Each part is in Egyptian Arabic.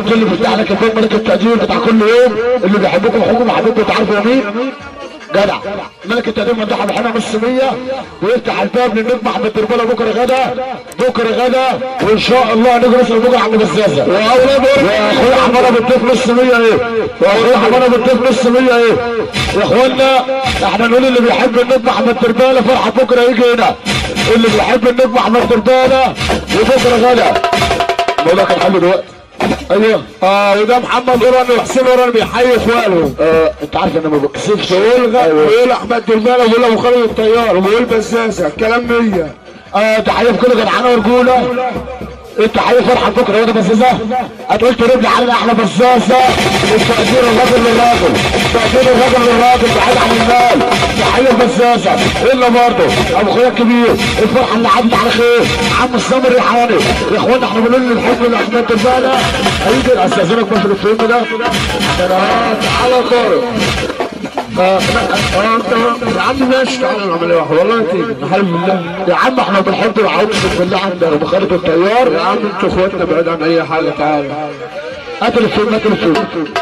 الكل بتاع لك الباب ملك التقدير بتاع كل يوم اللي بيحبكم حكم محبوبكم تعرفوا مين جدع ملك التقدير ممدوح ابو حنا نص 100 ويفتح الباب للنجم احمد تربله بكره غدا بكره غدا وان شاء الله نيجي نسال بكره عند بزازه واولاد واخويا حماده بالضيف نص 100 ايه واخويا حماده بالضيف نص 100 ايه يا اخوانا احنا نقول اللي بيحب النجم احمد تربله فرحه بكره يجي هنا اللي بيحب النجم احمد تربله وبكره غدا بقول لك الحل دلوقتي ايوه اه وده محمد قرن وحسين قرن بيحيي اخواله آه انت عارف انا ما بكسفش ويقول غ- ويقول احمد دربالة ويقول ابو خالد الطيار ويقول بزازه كلام مية اه تحيه في كل جدعانه ورجوله انت حي فرحه بكره وانا بزازه هتقول تريب لي حاجه احلى بزازه التقدير الراجل للراجل تقدير الراجل للراجل بعيد عن المال تحيه بزازه الا برضه ابو اخويا الكبير الفرحه اللي عدت على خير عم السمر الريحاني يا اخوانا احنا بنقول للحب الاحمد البالة هيجي استاذنك بس في الفيلم ده تعالى طارق اه اه انت يا عم ماشي تعالى نعمل ايه واحد والله تيجي نحلف بالله يا عم احنا بنحب العود بالله عندنا بخارج الطيار يا عم انتوا اخواتنا بعيد عن اي حاجه تعالى قتل الفيلم قتل الفيلم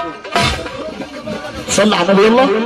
صلي على النبي يلا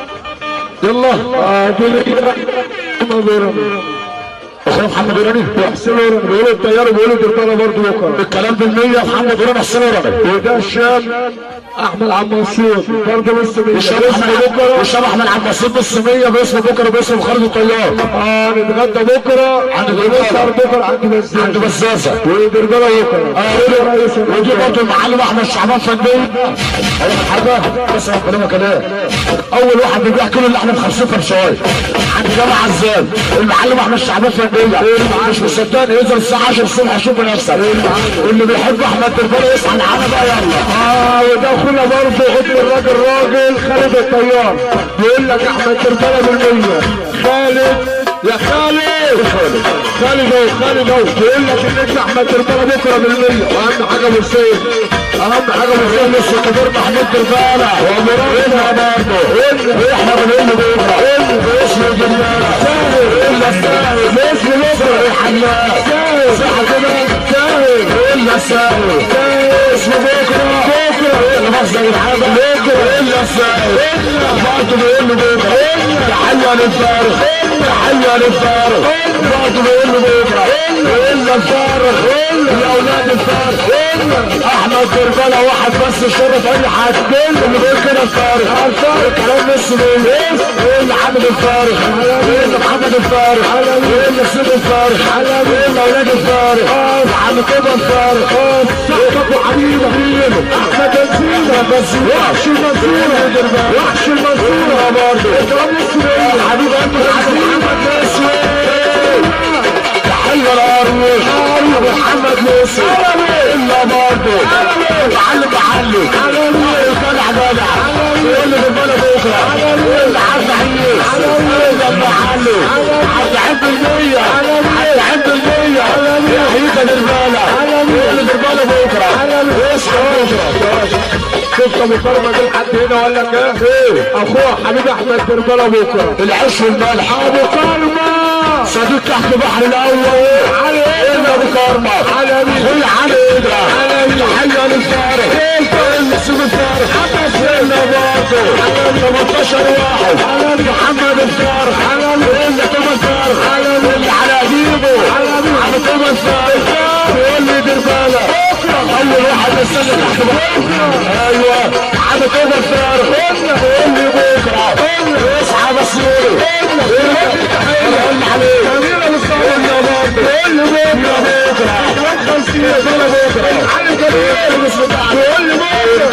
يلا اه دول محمد قرن اخويا محمد ايراني وحسين قرن بيقولوا الطيار وبيقولوا دربالة برضه بكره الكلام بالمية محمد ايراني حسين ايراني وده الشام احمد عم منصور برضه لسه والشبح بيشتغل احمد والشبح احمد عبد الباسط نص 100 باسم بكره باسم خالد الطيار اه نتغدى بكره عند ونسهر دربالة. بكره عند بزازه عند بزازه ودربالة بكره اه ودي برضه المعلم احمد شعبان فندي اقول لك حاجه بس انا بكلمك كلام اول واحد بيبيع كيلو اللحمه ب 50 فرشايه عند جامع عزام المعلم احمد شعبان فندي مش مصدقني ينزل الساعه 10 الصبح شوف بنفسك واللي بيحب احمد تربيه يصحى معانا بقى يلا اه وده اخونا برضه ابن الراجل راجل خالد الطيار بيقول لك احمد تربله بالمية خالد يا خالد خالد اهو خالد اهو بيقول لك النجم احمد تربله بكره بالمية واهم حاجه ابو حسين اهم حاجه ابو حسين لسه كبير محمود تربيه ومراتنا برضه احنا بنقول له بكره باسم الجمال الا الساهل باسم بكره الحمام صح كده ساهل الا الساهل اسم بكره بكره الا مصدر الحاجه بكره الا الساهل برضه بيقول له بكره تحيه للفارغ تحيه للفارغ برضه بيقول له بكره الا الفارغ الاولاد الفارغ احمد دربالة واحد بس شرف اي حد مين اللي بيقول كده الفارغ الكلام بس مين ايه اللي حامد الفارغ ايه اللي محمد الفارغ ايه اللي سيد الفارغ ايه اللي اولاد الفارغ عم كده الفارغ ابو حبيبه احمد الزينة وحش المنصورة وحش المنصورة برضه حبيب قلبي محمد نسوي تحية الأروش محمد نصر إلا برضه معلم محلي جدع جدع يقول لي بالبلد بكرة اللي عبد عيش إلا المحلي عبد عبد المية عبد عبد المية يحييك بالبلة يقول لي بالبلد بكرة اصحى بكرة شفت ابو كرمه جه لحد هنا ولا كده ايه اخوه حبيب احمد تربله بكره العيش والملح ابو كرمه صديق تحت بحر الاول على ايه ابو كرمه على مين اخويا علي ادرا تحيه للفارق اللي سيب الفارق الا برضه 18 واحد محمد الفارق اللي توما الفارق اللي على اجيبه على توما الفارق يقول لي دير بالك اول واحد يستنى تحت بحر ايوه على توما الفارق يقول لي بكره اصحى بس يقول اللي عليك الا برضه اللي بكره بكره بكره علي كبير بس يقول لي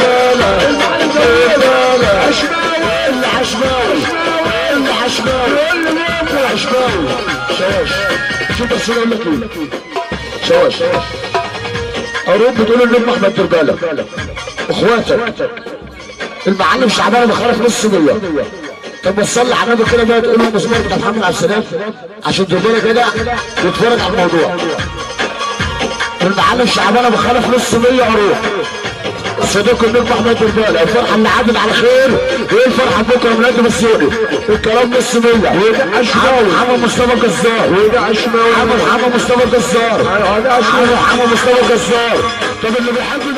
بكره عشماوي اللي عشماوي اللي عشماوي يقول لي بكره عشماوي شواش شوف بس اقول لك ايه شواش اروح بتقول النجم احمد دربالة اخواتك المعلم شعبان بخرج نص مية طب بس صلي على النبي كده بقى تقول له المزمور بتاع محمد عبد السلام عشان دربالة كده يتفرج على الموضوع المعلم شعبان ابو خلف نص مية اروح صديق النجم احمد دربالة الفرحه اللي عادت على خير وايه الفرحه بكره من قد مسؤولي الكلام نص مية وده عشماوي محمد مصطفى جزار وده عشماوي محمد محمد مصطفى جزار ده عشماوي محمد مصطفى جزار طب اللي بيحب